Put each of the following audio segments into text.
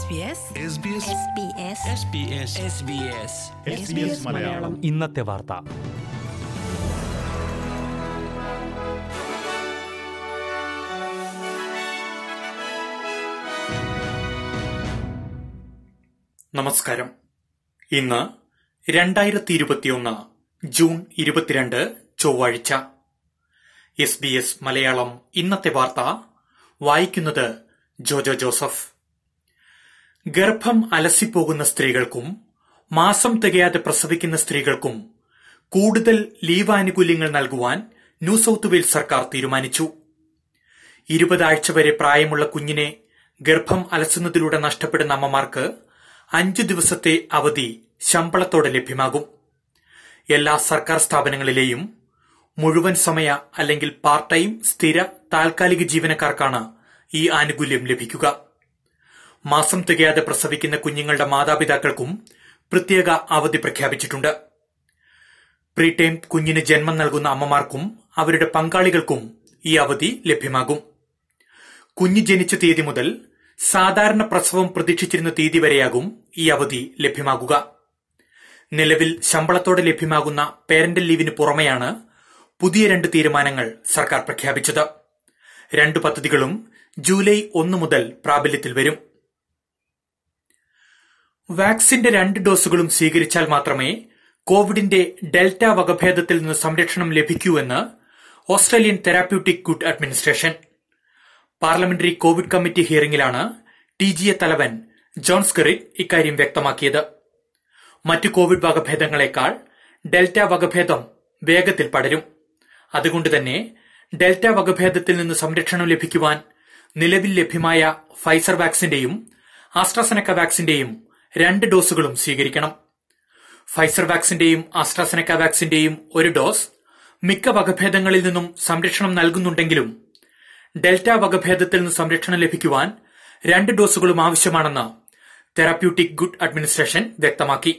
SBS Malayalam ഇന്നത്തെ വാർത്ത നമസ്കാരം ഇന്ന് രണ്ടായിരത്തി ഇരുപത്തിയൊന്ന് ജൂൺ ഇരുപത്തിരണ്ട് ചൊവ്വാഴ്ച എസ് ബി എസ് മലയാളം ഇന്നത്തെ വാർത്ത വായിക്കുന്നത് ജോജോ ജോസഫ് ഗർഭം അലസിപ്പോകുന്ന സ്ത്രീകൾക്കും മാസം തികയാതെ പ്രസവിക്കുന്ന സ്ത്രീകൾക്കും കൂടുതൽ ലീവ് ആനുകൂല്യങ്ങൾ നൽകുവാൻ ന്യൂ സൌത്ത് വെയിൽസ് സർക്കാർ തീരുമാനിച്ചു ഇരുപതാഴ്ച വരെ പ്രായമുള്ള കുഞ്ഞിനെ ഗർഭം അലസുന്നതിലൂടെ നഷ്ടപ്പെടുന്ന അമ്മമാർക്ക് അഞ്ചു ദിവസത്തെ അവധി ശമ്പളത്തോടെ ലഭ്യമാകും എല്ലാ സർക്കാർ സ്ഥാപനങ്ങളിലെയും മുഴുവൻ സമയ അല്ലെങ്കിൽ പാർട്ട് ടൈം സ്ഥിര താൽക്കാലിക ജീവനക്കാർക്കാണ് ഈ ആനുകൂല്യം ലഭിക്കുക മാസം തികയാതെ പ്രസവിക്കുന്ന കുഞ്ഞുങ്ങളുടെ മാതാപിതാക്കൾക്കും പ്രത്യേക അവധി പ്രഖ്യാപിച്ചിട്ടുണ്ട് പ്രീടൈം കുഞ്ഞിന് ജന്മം നൽകുന്ന അമ്മമാർക്കും അവരുടെ പങ്കാളികൾക്കും ഈ അവധി ലഭ്യമാകും കുഞ്ഞ് ജനിച്ച തീയതി മുതൽ സാധാരണ പ്രസവം പ്രതീക്ഷിച്ചിരുന്ന തീയതി വരെയാകും ഈ അവധി ലഭ്യമാകുക നിലവിൽ ശമ്പളത്തോടെ ലഭ്യമാകുന്ന പേരന്റൽ ലീവിന് പുറമെയാണ് പുതിയ രണ്ട് തീരുമാനങ്ങൾ സർക്കാർ പ്രഖ്യാപിച്ചത് രണ്ട് പദ്ധതികളും ജൂലൈ ഒന്ന് മുതൽ പ്രാബല്യത്തിൽ വരും വാക്സിന്റെ രണ്ട് ഡോസുകളും സ്വീകരിച്ചാൽ മാത്രമേ കോവിഡിന്റെ ഡെൽറ്റ വകഭേദത്തിൽ നിന്ന് സംരക്ഷണം ലഭിക്കൂ എന്ന് Australian therapeutic good administration parliamentary Covid committee ഹിയറിംഗിലാണ് ടി ജി എ തലവൻ ജോൺ സ്കറിറ്റ് ഇക്കാര്യം വ്യക്തമാക്കിയത് മറ്റു കോവിഡ് വകഭേദങ്ങളെക്കാൾ ഡെൽറ്റ വകഭേദം വേഗത്തിൽ പടരും അതുകൊണ്ട് തന്നെ ഡെൽറ്റ വകഭേദത്തിൽ നിന്ന് സംരക്ഷണം ലഭിക്കുവാൻ നിലവിൽ ലഭ്യമായ ഫൈസർ വാക്സിന്റെയും ആസ്ട്രാസെനക്ക വാക്സിന്റെയും രണ്ട് ഡോസുകളും സ്വീകരിക്കണം ഫൈസർ വാക്സിന്റെയും ആസ്ട്രാസെനക്ക വാക്സിന്റെയും ഒരു ഡോസ് മിക്ക വകഭേദങ്ങളിൽ നിന്നും സംരക്ഷണം നൽകുന്നുണ്ടെങ്കിലും ഡെൽറ്റ വകഭേദത്തിൽ നിന്ന് സംരക്ഷണം ലഭിക്കുവാൻ രണ്ട് ഡോസുകളും ആവശ്യമാണെന്ന് തെറാപ്യൂട്ടിക് ഗുഡ് അഡ്മിനിസ്ട്രേഷൻ വ്യക്തമാക്കി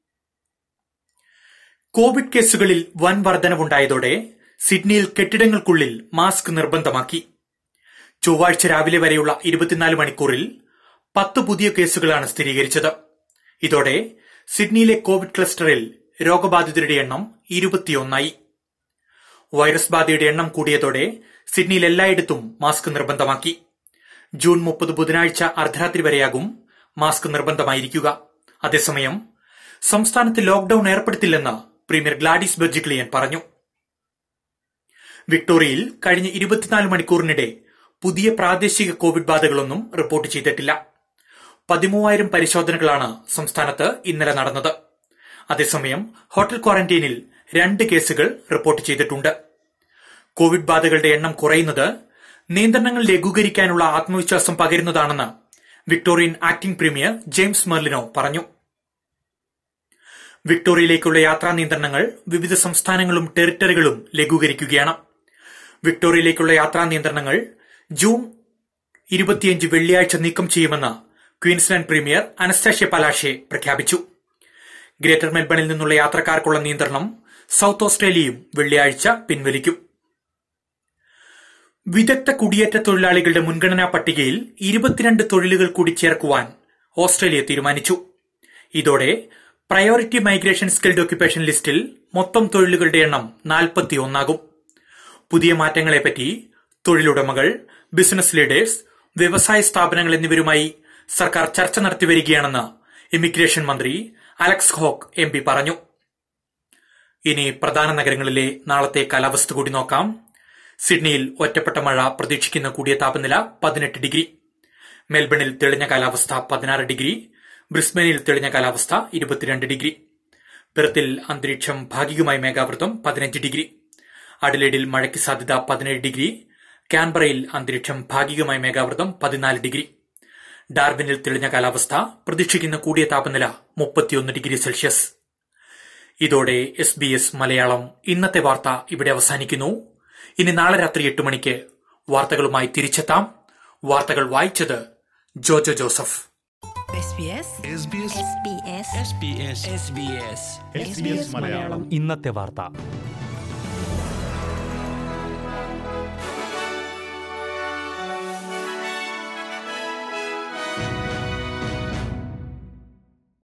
കോവിഡ് കേസുകളിൽ വൻ വർധനവുണ്ടായതോടെ സിഡ്നിയിൽ കെട്ടിടങ്ങൾക്കുള്ളിൽ മാസ്ക് നിർബന്ധമാക്കി ചൊവ്വാഴ്ച രാവിലെ വരെയുള്ള ഇരുപത്തിനാല് മണിക്കൂറിൽ പത്ത് പുതിയ കേസുകളാണ് സ്ഥിരീകരിച്ചത് ഇതോടെ സിഡ്നിയിലെ കോവിഡ് ക്ലസ്റ്ററിൽ രോഗബാധിതരുടെ എണ്ണം ഇരുപത്തിയൊന്നായി വൈറസ് ബാധയുടെ എണ്ണം കൂടിയതോടെ സിഡ്നിയിൽ എല്ലായിടത്തും മാസ്ക് നിർബന്ധമാക്കി ജൂൺ മുപ്പത് ബുധനാഴ്ച അർദ്ധരാത്രി വരെയാകും മാസ്ക് നിർബന്ധമായിരിക്കുക അതേസമയം സംസ്ഥാനത്ത് ലോക്ഡൌൺ ഏർപ്പെടുത്തില്ലെന്ന് പ്രീമിയർ ഗ്ലാഡിസ് ബെർജിക്ലിയൻ പറഞ്ഞു വിക്ടോറിയയിൽ കഴിഞ്ഞ ഇരുപത്തിനാല് മണിക്കൂറിനിടെ പുതിയ പ്രാദേശിക കോവിഡ് ബാധകളൊന്നും റിപ്പോർട്ട് ചെയ്തിട്ടില്ല പതിമൂവായിരം പരിശോധനകളാണ് സംസ്ഥാനത്ത് ഇന്നലെ നടന്നത് അതേസമയം ഹോട്ടൽ ക്വാറന്റൈനിൽ രണ്ട് കേസുകൾ റിപ്പോർട്ട് ചെയ്തിട്ടുണ്ട് കോവിഡ് ബാധകളുടെ എണ്ണം കുറയുന്നത് നിയന്ത്രണങ്ങൾ ലഘൂകരിക്കാനുള്ള ആത്മവിശ്വാസം പകരുന്നതാണെന്ന് Victorian acting premier James Merlino പറഞ്ഞു വിക്ടോറിയയിലേക്കുള്ള യാത്രാ നിയന്ത്രണങ്ങൾ വിവിധ സംസ്ഥാനങ്ങളും ടെറിട്ടറികളും ലഘൂകരിക്കുകയാണ് വിക്ടോറിയയിലേക്കുള്ള യാത്രാ നിയന്ത്രണങ്ങൾ ജൂൺ ഇരുപത്തിയഞ്ച് വെള്ളിയാഴ്ച നീക്കം ചെയ്യുമെന്ന് ക്വീൻസ്ലാൻഡ് പ്രീമിയർ അനസ്താഷ്യ പലാഷെ പ്രഖ്യാപിച്ചു ഗ്രേറ്റർ മെൽബണിൽ നിന്നുള്ള യാത്രക്കാർക്കുള്ള നിയന്ത്രണം സൌത്ത് ഓസ്ട്രേലിയയും വെള്ളിയാഴ്ച പിൻവലിക്കും വിദഗ്ധ കുടിയേറ്റ തൊഴിലാളികളുടെ മുൻഗണനാ പട്ടികയിൽ ഇരുപത്തിരണ്ട് തൊഴിലുകൾ കൂടി ചേർക്കുവാൻ ഓസ്ട്രേലിയ തീരുമാനിച്ചു ഇതോടെ പ്രയോറിറ്റി മൈഗ്രേഷൻ സ്കിൽഡ് ഓക്യുപ്പേഷൻ ലിസ്റ്റിൽ മൊത്തം തൊഴിലുകളുടെ എണ്ണം നാൽപ്പത്തിയൊന്നാകും പുതിയ മാറ്റങ്ങളെപ്പറ്റി തൊഴിലുടമകൾ ബിസിനസ് ലീഡേഴ്സ് വ്യവസായ സ്ഥാപനങ്ങൾ എന്നിവരുമായി സർക്കാർ ചർച്ച നടത്തി വരികയാണെന്ന് ഇമിഗ്രേഷൻ മന്ത്രി അലക്സ് ഹോക്ക് എം പി പറഞ്ഞു ഇനി പ്രധാന നഗരങ്ങളിലെ നാളത്തെ കാലാവസ്ഥ കൂടി നോക്കാം സിഡ്നിയിൽ ഒറ്റപ്പെട്ട മഴ പ്രതീക്ഷിക്കുന്ന കൂടിയ താപനില പതിനെട്ട് ഡിഗ്രി മെൽബണിൽ തെളിഞ്ഞ കാലാവസ്ഥ പതിനാറ് ഡിഗ്രി ബ്രിസ്ബനിൽ തെളിഞ്ഞ കാലാവസ്ഥ ഇരുപത്തിരണ്ട് ഡിഗ്രി പെർത്തിൽ അന്തരീക്ഷം ഭാഗികമായി മേഘാവൃതം പതിനഞ്ച് ഡിഗ്രി അഡലേഡിൽ മഴയ്ക്ക് സാധ്യത പതിനേഴ് ഡിഗ്രി കാൻബറയിൽ അന്തരീക്ഷം ഭാഗികമായി മേഘാവൃതം പതിനാല് ഡിഗ്രി ഡാർവിനിൽ തെളിഞ്ഞ കാലാവസ്ഥ പ്രതീക്ഷിക്കുന്ന കൂടിയ താപനില മുപ്പത്തിയൊന്ന് ഡിഗ്രി സെൽഷ്യസ് ഇതോടെ എസ് ബി എസ് മലയാളം ഇന്നത്തെ വാർത്ത ഇവിടെ അവസാനിക്കുന്നു ഇനി നാളെ രാത്രി എട്ട് മണിക്ക് വാർത്തകളുമായി തിരിച്ചെത്താം വാർത്തകൾ വായിച്ചത് ജോജോ ജോസഫ് SBS SBS ഇന്നത്തെ വാർത്ത